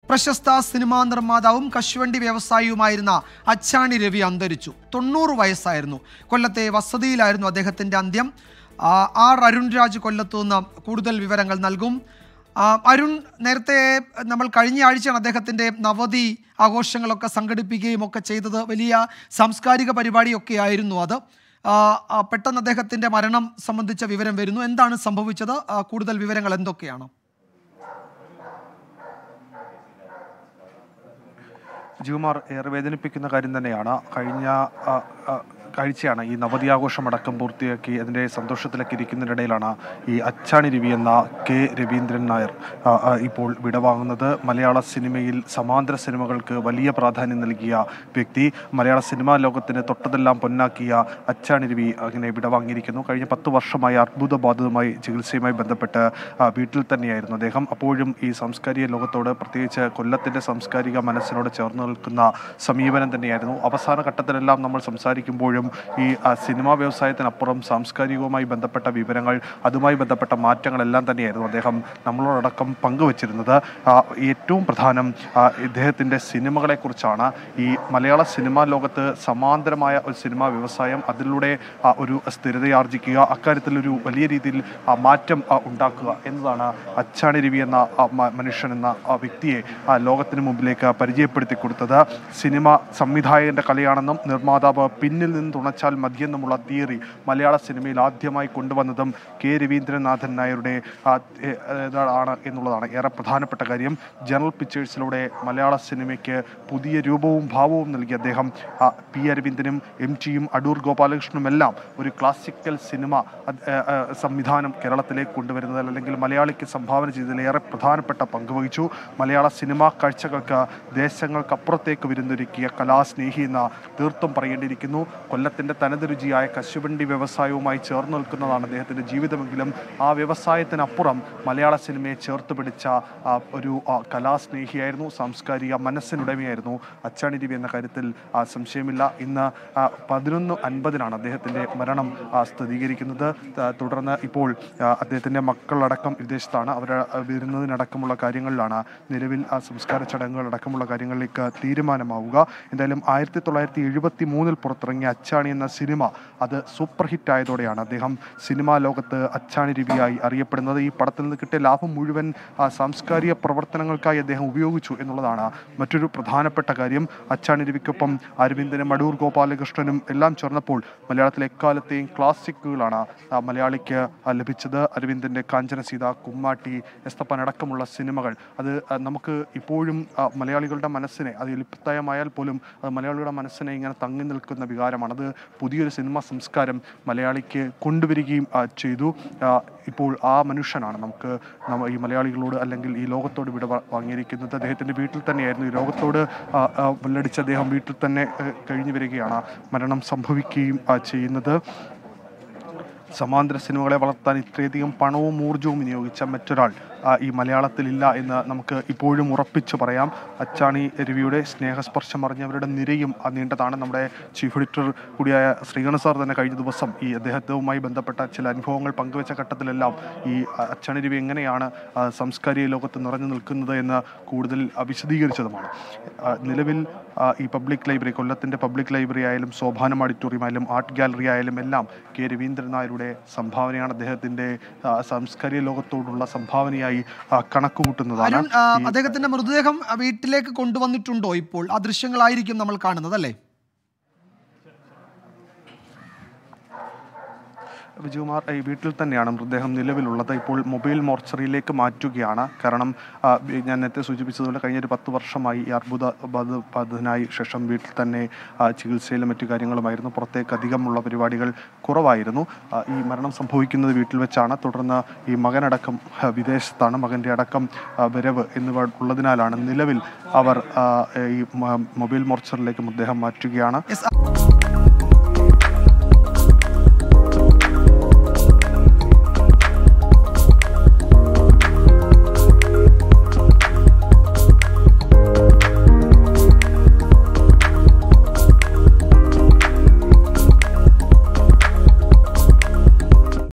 പ്രശസ്ത സിനിമാ നിർമ്മാതാവും കശുവണ്ടി വ്യവസായിയുമായിരുന്ന അച്ചാണി രവി അന്തരിച്ചു തൊണ്ണൂറ് വയസ്സായിരുന്നു കൊല്ലത്തെ വസതിയിലായിരുന്നു അദ്ദേഹത്തിൻ്റെ അന്ത്യം ആ, ആർ അരുൺ രാജ് കൊല്ലത്തു നിന്ന് കൂടുതൽ വിവരങ്ങൾ നൽകും ആ, അരുൺ നേരത്തെ നമ്മൾ കഴിഞ്ഞ ആഴ്ചയാണ് അദ്ദേഹത്തിൻ്റെ നവതി ആഘോഷങ്ങളൊക്കെ സംഘടിപ്പിക്കുകയും ഒക്കെ ചെയ്തത് വലിയ സാംസ്കാരിക പരിപാടിയൊക്കെ ആയിരുന്നു അത് ആ, ആ, പെട്ടെന്ന് അദ്ദേഹത്തിൻ്റെ മരണം സംബന്ധിച്ച വിവരം വരുന്നു എന്താണ് സംഭവിച്ചത് ആ, കൂടുതൽ വിവരങ്ങൾ എന്തൊക്കെയാണ് ജികുമാർ ഏറെ വേദനിപ്പിക്കുന്ന കാര്യം തന്നെയാണ് കഴിഞ്ഞ ആ, ആ, കാഴ്ചയാണ് ഈ നവതി ആഘോഷമടക്കം പൂർത്തിയാക്കി അതിൻ്റെ സന്തോഷത്തിലൊക്കെ ഇരിക്കുന്നതിനിടയിലാണ് ഈ അച്ചാണി രവി എന്ന കെ രവീന്ദ്രൻ നായർ ആ, ആ, ഇപ്പോൾ വിടവാങ്ങുന്നത് മലയാള സിനിമയിൽ സമാന്തര സിനിമകൾക്ക് വലിയ പ്രാധാന്യം നൽകിയ വ്യക്തി മലയാള സിനിമാ ലോകത്തിന് തൊട്ടതെല്ലാം പൊന്നാക്കിയ അച്ചാണി രവി അങ്ങനെ വിടവാങ്ങിയിരിക്കുന്നു കഴിഞ്ഞ പത്ത് വർഷമായി അർബുദബാധിതമായി ചികിത്സയുമായി ബന്ധപ്പെട്ട് ആ, വീട്ടിൽ തന്നെയായിരുന്നു അദ്ദേഹം അപ്പോഴും ഈ സാംസ്കാരിക ലോകത്തോട് പ്രത്യേകിച്ച് കൊല്ലത്തിൻ്റെ സാംസ്കാരിക മനസ്സിനോട് ചേർന്ന് നിൽക്കുന്ന സമീപനം തന്നെയായിരുന്നു അവസാന ഘട്ടത്തിലെല്ലാം നമ്മൾ സംസാരിക്കുമ്പോഴും ഈ ആ, സിനിമാ വ്യവസായത്തിനപ്പുറം സാംസ്കാരികവുമായി ബന്ധപ്പെട്ട വിവരങ്ങൾ അതുമായി ബന്ധപ്പെട്ട മാറ്റങ്ങളെല്ലാം തന്നെയായിരുന്നു അദ്ദേഹം നമ്മളോടക്കം പങ്കുവച്ചിരുന്നത് ആ, ഏറ്റവും പ്രധാനം ആ, ഇദ്ദേഹത്തിൻ്റെ സിനിമകളെക്കുറിച്ചാണ് ഈ മലയാള സിനിമാ ലോകത്ത് സമാന്തരമായ ഒരു സിനിമാ വ്യവസായം അതിലൂടെ ആ, ഒരു സ്ഥിരതയാർജിക്കുക അക്കാര്യത്തിൽ ഒരു വലിയ രീതിയിൽ ആ, മാറ്റം ആ, ഉണ്ടാക്കുക എന്നതാണ് അച്ചാണി രവി എന്ന ആ, മ- മനുഷ്യൻ എന്ന ആ വ്യക്തിയെ ആ, ലോകത്തിന് മുമ്പിലേക്ക് പരിചയപ്പെടുത്തി കൊടുത്തത് സിനിമ സംവിധായകന്റെ കലയാണെന്നും നിർമ്മാതാവ് പിന്നിൽ നിന്ന് തുണച്ചാൽ മതിയെന്നുമുള്ള തിയറി മലയാള സിനിമയിൽ ആദ്യമായി കൊണ്ടുവന്നതും കെ രവീന്ദ്രനാഥൻ നായരുടെ ആ, ഏ, ആണ് എന്നുള്ളതാണ് ഏറെ പ്രധാനപ്പെട്ട കാര്യം ജനറൽ പിക്ചേഴ്സിലൂടെ മലയാള സിനിമയ്ക്ക് പുതിയ രൂപവും ഭാവവും നൽകിയ അദ്ദേഹം ആ, പി അരവിന്ദനും എം ടിയും അടൂർ ഗോപാലകൃഷ്ണനും എല്ലാം ഒരു ക്ലാസിക്കൽ സിനിമ അത്, ഏ, ഏ, സംവിധാനം കേരളത്തിലേക്ക് കൊണ്ടുവരുന്നതിൽ അല്ലെങ്കിൽ മലയാളിക്ക് സംഭാവന ചെയ്തതിൽ ഏറെ പ്രധാനപ്പെട്ട പങ്ക് വഹിച്ചു മലയാള സിനിമാ കാഴ്ചകൾക്ക് ദേശങ്ങൾക്കപ്പുറത്തേക്ക് വിരുന്നൊരുക്കിയ കലാസ്നേഹി എന്ന തീർത്തും പറയേണ്ടിയിരിക്കുന്നു കൊല്ലത്തിൻ്റെ തനതുരുചിയായ കശുവണ്ടി വ്യവസായവുമായി ചേർന്ന് നിൽക്കുന്നതാണ് അദ്ദേഹത്തിൻ്റെ ജീവിതമെങ്കിലും ആ വ്യവസായത്തിനപ്പുറം മലയാള സിനിമയെ ചേർത്ത് പിടിച്ച ആ, ഒരു ആ, കലാസ്നേഹിയായിരുന്നു സാംസ്കാരിക മനസ്സിനുടമയായിരുന്നു അച്ചാണി രവി എന്ന കാര്യത്തിൽ ആ, സംശയമില്ല ഇന്ന് ആ, പതിനൊന്ന് അൻപതിനാണ് അദ്ദേഹത്തിൻ്റെ മരണം ആ, സ്ഥിരീകരിക്കുന്നത് ത- തുടർന്ന് ഇപ്പോൾ ആ, അദ്ദേഹത്തിൻ്റെ മക്കളടക്കം വിദേശത്താണ് അവർ വരുന്നതിനടക്കമുള്ള കാര്യങ്ങളിലാണ് നിലവിൽ ആ സംസ്കാര ചടങ്ങുകളടക്കമുള്ള കാര്യങ്ങളിലേക്ക് തീരുമാനമാവുക എന്തായാലും ആയിരത്തി തൊള്ളായിരത്തി എഴുപത്തി മൂന്നിൽ പുറത്തിറങ്ങിയ അച്ചാണി എന്ന സിനിമ അത് സൂപ്പർ ഹിറ്റ് ആയതോടെയാണ് അദ്ദേഹം സിനിമാ ലോകത്ത് അച്ചാണി രവിയായി അറിയപ്പെടുന്നത് ഈ പടത്തിൽ നിന്ന് കിട്ടിയ ലാഭം മുഴുവൻ ആ, സാംസ്കാരിക പ്രവർത്തനങ്ങൾക്കായി അദ്ദേഹം ഉപയോഗിച്ചു എന്നുള്ളതാണ് മറ്റൊരു പ്രധാനപ്പെട്ട കാര്യം അച്ചാണി രവിക്കൊപ്പം അരവിന്ദനും അടൂർ ഗോപാലകൃഷ്ണനും എല്ലാം ചേർന്നപ്പോൾ മലയാളത്തിലെ എക്കാലത്തെയും ക്ലാസിക്കുകളാണ് ആ, മലയാളിക്ക് ആ, ലഭിച്ചത് അരവിന്ദൻ്റെ കാഞ്ചനസീത കുമ്മാട്ടി എസ്തപ്പൻ അടക്കമുള്ള സിനിമകൾ അത് ആ, നമുക്ക് ഇപ്പോഴും ആ, മലയാളികളുടെ മനസ്സിനെ അത് എളുപ്പത്തായമായാൽ പോലും അത് മലയാളികളുടെ മനസ്സിനെ ഇങ്ങനെ തങ്ങി നിൽക്കുന്ന വികാരമാണ് അത് പുതിയൊരു സിനിമ സംസ്കാരം മലയാളിക്ക് കൊണ്ടുവരികയും ആ, ചെയ്തു ആ, ഇപ്പോൾ ആ മനുഷ്യനാണ് നമുക്ക് നമ്മ ഈ മലയാളികളോട് അല്ലെങ്കിൽ ഈ ലോകത്തോട് വിട വാ- വാങ്ങിയിരിക്കുന്നത് അദ്ദേഹത്തിൻ്റെ വീട്ടിൽ തന്നെയായിരുന്നു ഈ ലോകത്തോട് ആ, ആ, വെല്ലടിച്ച് അദ്ദേഹം വീട്ടിൽ തന്നെ ഏഹ്, കഴിഞ്ഞു വരികയാണ് മരണം സംഭവിക്കുകയും ആ, ചെയ്യുന്നത് സമാന്തര സിനിമകളെ വളർത്താൻ ഇത്രയധികം പണവും ഊർജവും വിനിയോഗിച്ച മറ്റൊരാൾ ആ, ഈ മലയാളത്തിലില്ല എന്ന് നമുക്ക് ഇപ്പോഴും ഉറപ്പിച്ചു പറയാം അച്ചാണി രവിയുടെ സ്നേഹസ്പർശം അറിഞ്ഞവരുടെ നിരയും ആ നീണ്ടതാണ് നമ്മുടെ ചീഫ് എഡിറ്റർ കൂടിയായ ശ്രീകണ സാർ തന്നെ കഴിഞ്ഞ ദിവസം ഈ അദ്ദേഹവുമായി ബന്ധപ്പെട്ട ചില അനുഭവങ്ങൾ പങ്കുവച്ച ഘട്ടത്തിലെല്ലാം ഈ ആ, അച്ചാണി രവി എങ്ങനെയാണ് ആ, സാംസ്കാരിക ലോകത്ത് നിറഞ്ഞു നിൽക്കുന്നത് എന്ന് കൂടുതൽ ആ, വിശദീകരിച്ചതുമാണ് ആ, നിലവിൽ ആ, ഈ പബ്ലിക് ലൈബ്രറി കൊല്ലത്തിൻ്റെ പബ്ലിക് ലൈബ്രറി ആയാലും സോപാനം ഓഡിറ്റോറിയം ആയാലും ആർട്ട് ഗാലറി ആയാലും എല്ലാം കെ രവീന്ദ്രൻ നായരുടെ സംഭാവനയാണ് അദ്ദേഹത്തിൻ്റെ ആ, സാംസ്കാരിക ലോകത്തോടുള്ള സംഭാവനയായി ആ, കണക്ക് കൂട്ടുന്നതാണ് അരുൺ ആ, അദ്ദേഹത്തിന്റെ മൃതദേഹം ആ, വീട്ടിലേക്ക് കൊണ്ടുവന്നിട്ടുണ്ടോ ഇപ്പോൾ ആ ദൃശ്യങ്ങളായിരിക്കും നമ്മൾ കാണുന്നത് അല്ലേ വിജയകുമാർ ഈ വീട്ടിൽ തന്നെയാണ് മൃതദേഹം നിലവിലുള്ളത് ഇപ്പോൾ മൊബൈൽ മോർച്ചറിയിലേക്ക് മാറ്റുകയാണ് കാരണം ആ, വി- ഞാൻ നേരത്തെ സൂചിപ്പിച്ചതുപോലെ കഴിഞ്ഞ ഒരു പത്ത് വർഷമായി ഈ അർബുദ ബാധ- ബാധിതനായി ശേഷം വീട്ടിൽ തന്നെ ആ, ചികിത്സയിലും മറ്റു കാര്യങ്ങളുമായിരുന്നു പുറത്തേക്ക് അധികമുള്ള പരിപാടികൾ കുറവായിരുന്നു ആ, ഈ മരണം സംഭവിക്കുന്നത് വീട്ടിൽ വെച്ചാണ് തുടർന്ന് ഈ മകനടക്കം ആ, വിദേശത്താണ് മകൻ്റെ അടക്കം ആ, വരവ് എന്നിവ ഉള്ളതിനാലാണ് നിലവിൽ അവർ ആ, ഈ മ- മൊബൈൽ മോർച്ചറിലേക്ക് മൃതദേഹം മാറ്റുകയാണ് യെസ്